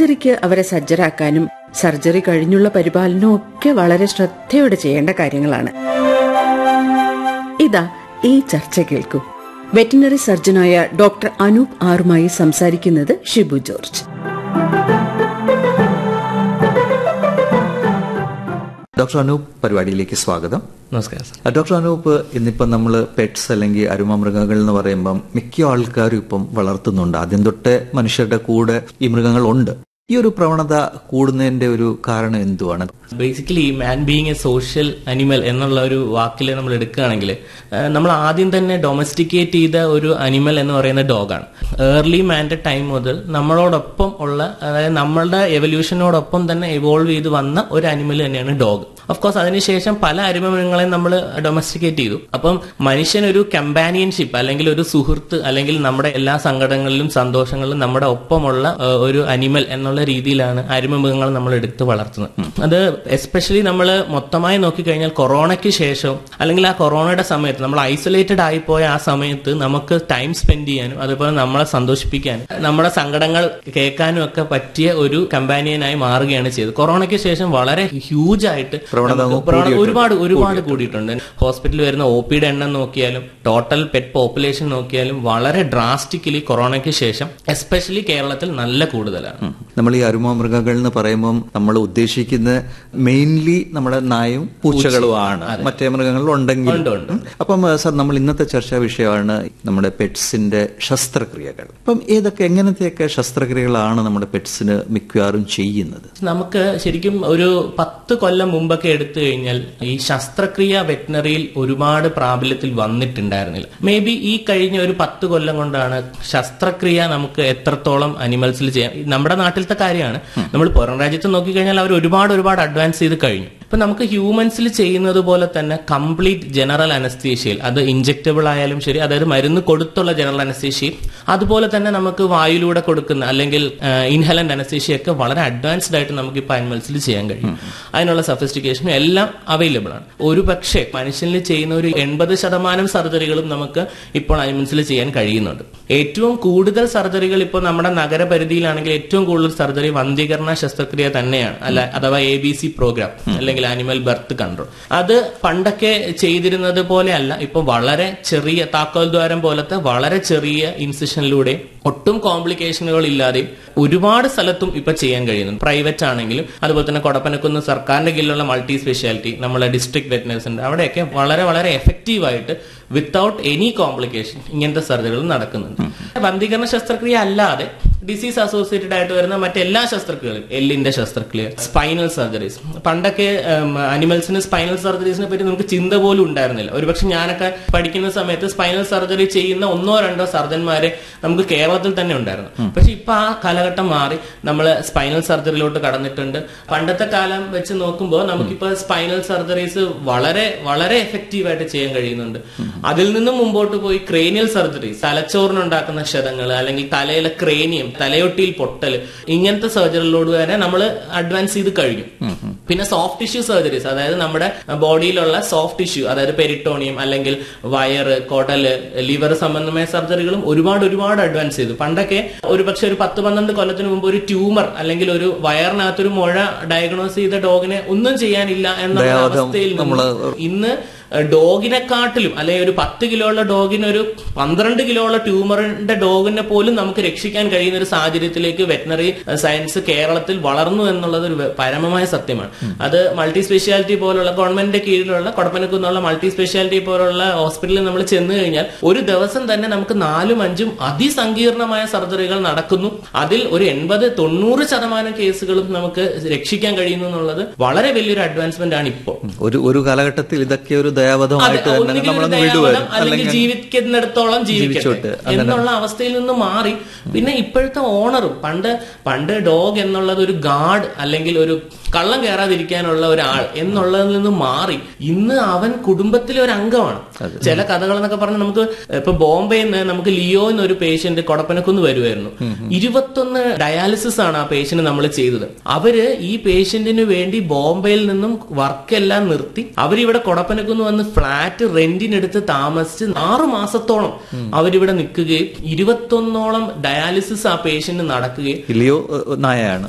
സർജറിക്ക് അവരെ സജ്ജരാക്കാനും സർജറി കഴിഞ്ഞുള്ള പരിപാലനവും ഒക്കെ വളരെ ശ്രദ്ധയോടെ ചെയ്യേണ്ട കാര്യങ്ങളാണ് ഇതാ ഈ ചർച്ച കേൾക്കൂ വെറ്റിനറി സർജനായ ഡോക്ടർ അനൂപ് ആറുമായി സംസാരിക്കുന്നത് ഷിബു ജോർജ് ഡോക്ടർ അനൂപ് പരിപാടിയിലേക്ക് സ്വാഗതം നമസ്കാരം സർ ആ, ഡോക്ടർ അനൂപ് ഇന്നിപ്പം നമ്മൾ പെറ്റ്സ് അല്ലെങ്കിൽ അരുമമൃഗങ്ങൾ എന്ന് പറയുമ്പം മിക്ക ആൾക്കാരും ഇപ്പം വളർത്തുന്നുണ്ട് ആദ്യം തൊട്ടേ മനുഷ്യരുടെ കൂടെ ഈ മൃഗങ്ങൾ ഉണ്ട് ഈ ഒരു പ്രവണത കൂടുന്നതിന്റെ ഒരു കാരണം എന്തുവാണ് basically man being a social animal എന്നുള്ള ഒരു വാക്കിൽ നമ്മൾ എടുക്കുകയാണെങ്കിൽ നമ്മൾ ആദ്യം തന്നെ ഡൊമസ്റ്റിക്കേറ്റ് ചെയ്ത ഒരു അനിമൽ എന്ന് പറയുന്ന ഡോഗാണ് ഏർലി മാൻ്റെ ടൈം മുതൽ നമ്മളോടൊപ്പം ഉള്ള അതായത് നമ്മളുടെ എവല്യൂഷനോടൊപ്പം തന്നെ ഇവോൾവ് ചെയ്ത് വന്ന ഒരു അനിമൽ തന്നെയാണ് ഡോഗ് ഓഫ് കോഴ്സ് അതിനുശേഷം പല അരുമമൃഗങ്ങളെ നമ്മൾ ഡൊമസ്റ്റിക്കേറ്റ് ചെയ്തു അപ്പം മനുഷ്യൻ ഒരു കമ്പാനിയൻഷിപ്പ് അല്ലെങ്കിൽ ഒരു സുഹൃത്ത് അല്ലെങ്കിൽ നമ്മുടെ എല്ലാ സങ്കടങ്ങളിലും സന്തോഷങ്ങളിലും നമ്മുടെ ഒപ്പമുള്ള ഏഹ്, ഒരു അനിമൽ എന്നുള്ള രീതിയിലാണ് അരുമമൃഗങ്ങൾ നമ്മൾ എടുത്ത് വളർത്തുന്നത് അത് എസ്പെഷ്യലി നമ്മൾ മൊത്തമായി നോക്കിക്കഴിഞ്ഞാൽ കൊറോണയ്ക്ക് ശേഷം അല്ലെങ്കിൽ ആ കൊറോണയുടെ സമയത്ത് നമ്മൾ ഐസൊലേറ്റഡ് ആയിപ്പോയ ആ സമയത്ത് നമുക്ക് ടൈം സ്പെൻഡ് ചെയ്യാനും അതുപോലെ നമ്മളെ സന്തോഷിപ്പിക്കാനും നമ്മുടെ സങ്കടങ്ങൾ കേൾക്കാനും ഒക്കെ പറ്റിയ ഒരു കമ്പാനിയനായി മാറുകയാണ് ചെയ്തത് കൊറോണയ്ക്ക് ശേഷം വളരെ ഹ്യൂജ് ആയിട്ട് പ്രവണത നമുക്ക് പ്രവണത ഒരുപാട് ഒരുപാട് കൂടിയിട്ടുണ്ട് ഹോസ്പിറ്റലിൽ വരുന്ന ഒ പിയുടെ എണ്ണം നോക്കിയാലും ടോട്ടൽ പെറ്റ് പോപ്പുലേഷൻ നോക്കിയാലും വളരെ ഡ്രാസ്റ്റിക്കലി കൊറോണയ്ക്ക് ശേഷം എസ്പെഷ്യലി കേരളത്തിൽ നല്ല കൂടുതലാണ് നമ്മൾ ഈ അരുമമൃഗങ്ങൾ എന്ന് പറയുമ്പം നമ്മൾ ഉദ്ദേശിക്കുന്ന മെയിൻലി നമ്മുടെ നായും പൂച്ചകളുമാണ് മറ്റേ മൃഗങ്ങൾ ഉണ്ടെങ്കിൽ ഉണ്ട്, ഉണ്ട്. അപ്പം ആ, സാർ നമ്മൾ ഇന്നത്തെ ചർച്ചാ വിഷയമാണ് നമ്മുടെ പെറ്റ്സിന്റെ ശസ്ത്രക്രിയകൾ അപ്പം ഏതൊക്കെ എങ്ങനത്തെയൊക്കെ ശസ്ത്രക്രിയകളാണ് നമ്മുടെ പെറ്റ്സിന് മിക്കവാറും ചെയ്യുന്നത് നമുക്ക് ശരിക്കും ഒരു പത്ത് കൊല്ലം മുമ്പൊക്കെ എടുത്തു കഴിഞ്ഞാൽ ഈ ശസ്ത്രക്രിയ വെറ്റിനറിയിൽ ഒരുപാട് പ്രാബല്യത്തിൽ വന്നിട്ടുണ്ടായിരുന്നില്ല മേ ബി ഈ കഴിഞ്ഞ ഒരു പത്ത് കൊല്ലം കൊണ്ടാണ് ശസ്ത്രക്രിയ നമുക്ക് എത്രത്തോളം അനിമൽസിൽ ചെയ്യാം ഈ നമ്മുടെ നാട്ടിലത്തെ കാര്യമാണ് നമ്മൾ പുറം രാജ്യത്ത് നോക്കിക്കഴിഞ്ഞാൽ അവർ ഒരുപാട് ഒരുപാട് അഡ്വാൻസ് ചെയ്ത് കഴിഞ്ഞു ഇപ്പൊ നമുക്ക് ഹ്യൂമൻസിൽ ചെയ്യുന്നത് പോലെ തന്നെ കംപ്ലീറ്റ് ജനറൽ അനസ്തീഷ്യയിൽ അത് ഇഞ്ചെക്റ്റബിൾ ആയാലും ശരി അതായത് മരുന്ന് കൊടുത്തുള്ള ജനറൽ അനസ്തീഷ്യയും അതുപോലെ തന്നെ നമുക്ക് വായുവിലൂടെ കൊടുക്കുന്ന അല്ലെങ്കിൽ ഇൻഹലന്റ് അനസ്തീഷ്യ ഒക്കെ വളരെ അഡ്വാൻസ്ഡ് ആയിട്ട് നമുക്ക് ഇപ്പൊ അനിമൽസിൽ ചെയ്യാൻ കഴിയും അതിനുള്ള സഫിസ്റ്റിക്കേഷനും എല്ലാം അവൈലബിൾ ആണ് ഒരു പക്ഷേ മനുഷ്യനിൽ ചെയ്യുന്ന ഒരു എൺപത് ശതമാനം സർജറികളും നമുക്ക് ഇപ്പോൾ അനിമൽസിൽ ചെയ്യാൻ കഴിയുന്നുണ്ട് ഏറ്റവും കൂടുതൽ സർജറികൾ ഇപ്പോൾ നമ്മുടെ നഗരപരിധിയിലാണെങ്കിൽ ഏറ്റവും കൂടുതൽ സർജറി വന്ധീകരണ ശസ്ത്രക്രിയ തന്നെയാണ് അല്ല അഥവാ എ ബി സി പ്രോഗ്രാം അല്ലെങ്കിൽ ആനിമൽ ബർത്ത് കൺട്രോൾ അത് പണ്ടൊക്കെ ചെയ്തിരുന്നത് പോലെ അല്ല ഇപ്പൊ വളരെ ചെറിയ താക്കോൽ ദ്വാരം പോലത്തെ വളരെ ചെറിയ ഇൻസിഷനിലൂടെ ഒട്ടും കോംപ്ലിക്കേഷനുകൾ ഇല്ലാതെയും ഒരുപാട് സ്ഥലത്തും ഇപ്പൊ ചെയ്യാൻ കഴിയുന്നുണ്ട് പ്രൈവറ്റ് ആണെങ്കിലും അതുപോലെ തന്നെ കൊടപ്പനക്കുന്ന് സർക്കാരിന്റെ കീഴിലുള്ള മൾട്ടി സ്പെഷ്യാലിറ്റി നമ്മളെ ഡിസ്ട്രിക്ട് വെറ്റിനറീസ് ഉണ്ട് അവിടെയൊക്കെ വളരെ വളരെ എഫക്റ്റീവ് ആയിട്ട് വിത്തൗട്ട് എനി കോംപ്ലിക്കേഷൻ ഇങ്ങനത്തെ സർജറികൾ നടക്കുന്നുണ്ട് വന്ധീകരണ ശസ്ത്രക്രിയ അല്ലാതെ ഡിസീസ് അസോസിയേറ്റഡ് ആയിട്ട് വരുന്ന മറ്റെല്ലാ ശസ്ത്രക്രിയകളും എല്ലിന്റെ ശസ്ത്രക്രിയ സ്പൈനൽ സർജറീസ് പണ്ടൊക്കെ അനിമൽസിന് സ്പൈനൽ സർജറീസിനെ പറ്റി നമുക്ക് ചിന്ത പോലും ഉണ്ടായിരുന്നില്ല ഒരുപക്ഷെ ഞാനൊക്കെ പഠിക്കുന്ന സമയത്ത് സ്പൈനൽ സർജറി ചെയ്യുന്ന ഒന്നോ രണ്ടോ സർജന്മാരെ നമുക്ക് കേരളത്തിൽ തന്നെ ഉണ്ടായിരുന്നു പക്ഷെ ഇപ്പൊ ആ കാലഘട്ടം മാറി നമ്മൾ സ്പൈനൽ സർജറിയിലോട്ട് കടന്നിട്ടുണ്ട് പണ്ടത്തെ കാലം വെച്ച് നോക്കുമ്പോൾ നമുക്കിപ്പോ സ്പൈനൽ സർജറീസ് വളരെ വളരെ എഫക്റ്റീവ് ആയിട്ട് ചെയ്യാൻ കഴിയുന്നുണ്ട് അതിൽ നിന്നും മുമ്പോട്ട് പോയി ക്രേനിയൽ സർജറീസ് തലച്ചോറിനുണ്ടാക്കുന്ന ക്ഷതങ്ങൾ അല്ലെങ്കിൽ തലയിലെ ക്രേനിയം തലയൊട്ടിയിൽ പൊട്ടൽ ഇങ്ങനത്തെ സർജറികളോട് വരെ നമ്മൾ അഡ്വാൻസ് ചെയ്ത് കഴിഞ്ഞു പിന്നെ സോഫ്റ്റ് ടിഷ്യൂ സർജറീസ് അതായത് നമ്മുടെ ബോഡിയിലുള്ള സോഫ്റ്റ് ടിഷ്യൂ അതായത് പെരിട്ടോണിയം അല്ലെങ്കിൽ വയറ് കൊടല് ലിവർ സംബന്ധമായ സർജറികളും ഒരുപാട് ഒരുപാട് അഡ്വാൻസ് ചെയ്തു പണ്ടൊക്കെ ഒരു പക്ഷെ ഒരു പത്ത് പന്ത്രണ്ട് കൊല്ലത്തിന് മുമ്പ് ഒരു ട്യൂമർ അല്ലെങ്കിൽ ഒരു വയറിനകത്തൊരു മുഴ ഡയഗ്നോസ് ചെയ്ത ഡോഗിനെ ഒന്നും ചെയ്യാനില്ല എന്ന ദയാവധം അവസ്ഥയിൽ നിന്ന് നമ്മള് ഇന്ന് ഡോഗിനെക്കാട്ടിലും അല്ലെങ്കിൽ ഒരു പത്ത് കിലോ ഉള്ള ഡോഗിന് ഒരു പന്ത്രണ്ട് കിലോ ഉള്ള ട്യൂമറിന്റെ ഡോഗിനെ പോലും നമുക്ക് രക്ഷിക്കാൻ കഴിയുന്ന ഒരു സാഹചര്യത്തിലേക്ക് വെറ്റിനറി സയൻസ് കേരളത്തിൽ വളർന്നു എന്നുള്ളത് ഒരു വ- പരമമായ സത്യമാണ് അത് മൾട്ടി സ്പെഷ്യാലിറ്റി പോലുള്ള ഗവൺമെന്റിന്റെ കീഴിലുള്ള കൊടപ്പനക്കുന്നുള്ള മൾട്ടി സ്പെഷ്യാലിറ്റി പോലുള്ള ഹോസ്പിറ്റലിൽ നമ്മൾ ചെന്ന് കഴിഞ്ഞാൽ ഒരു ദിവസം തന്നെ നമുക്ക് നാലും അഞ്ചും അതിസങ്കീർണമായ സർജറികൾ നടക്കുന്നു അതിൽ ഒരു എൺപത് തൊണ്ണൂറ് ശതമാനം കേസുകളും നമുക്ക് രക്ഷിക്കാൻ കഴിയുന്നു എന്നുള്ളത് വളരെ വലിയൊരു അഡ്വാൻസ്മെന്റ് ആണ് ഇപ്പോൾ ഒരു ഒരു കാലഘട്ടത്തിൽ ഇതൊക്കെ ഒരു അതെ, ദയാവധമായിട്ട് തന്നെ ഒന്നുകിൽ ഒരു നമ്മളൊന്ന് ദയാവധം വിടുവായിരുന്നു അല്ലെങ്കിൽ ജീവിക്കുന്നിടത്തോളം ജീവിക്കട്ടെ ജീവിച്ചോട്ടെ. അങ്ങനെ. എന്നുള്ള അവസ്ഥയിൽ നിന്ന് മാറി പിന്നെ ഇപ്പോഴത്തെ ഓണറും പണ്ട് പണ്ട് ഡോഗ് എന്നുള്ളത് ഒരു ഗാർഡ് അല്ലെങ്കിൽ ഒരു കള്ളം കയറാതിരിക്കാനുള്ള ഒരാൾ എന്നുള്ളതിൽ നിന്ന് മാറി ഇന്ന് അവൻ കുടുംബത്തിലെ ഒരു അംഗമാണ് ചില കഥകൾ എന്നൊക്കെ പറഞ്ഞ് നമുക്ക് ഇപ്പൊ ബോംബെയിൽ നിന്ന് നമുക്ക് ലിയോ എന്നൊരു പേഷ്യന്റ് കൊടപ്പനക്കുന്ന് വരുമായിരുന്നു ഇരുപത്തൊന്ന് ഡയാലിസിസ് ആണ് ആ പേഷ്യന്റ് നമ്മൾ ചെയ്തത് അവര് ഈ പേഷ്യന്റിന് വേണ്ടി ബോംബെയിൽ നിന്നും വർക്കെല്ലാം നിർത്തി അവരിവിടെ കൊടപ്പനക്കുന്ന് വന്ന് ഫ്ലാറ്റ് റെന്റിനെടുത്ത് താമസിച്ച് ആറു മാസത്തോളം അവരിവിടെ നിൽക്കുകയും ഇരുപത്തൊന്നോളം ഡയാലിസിസ് ആ പേഷ്യന്റ് നടക്കുകയും ലിയോ ഏഹ്, നായയാണ്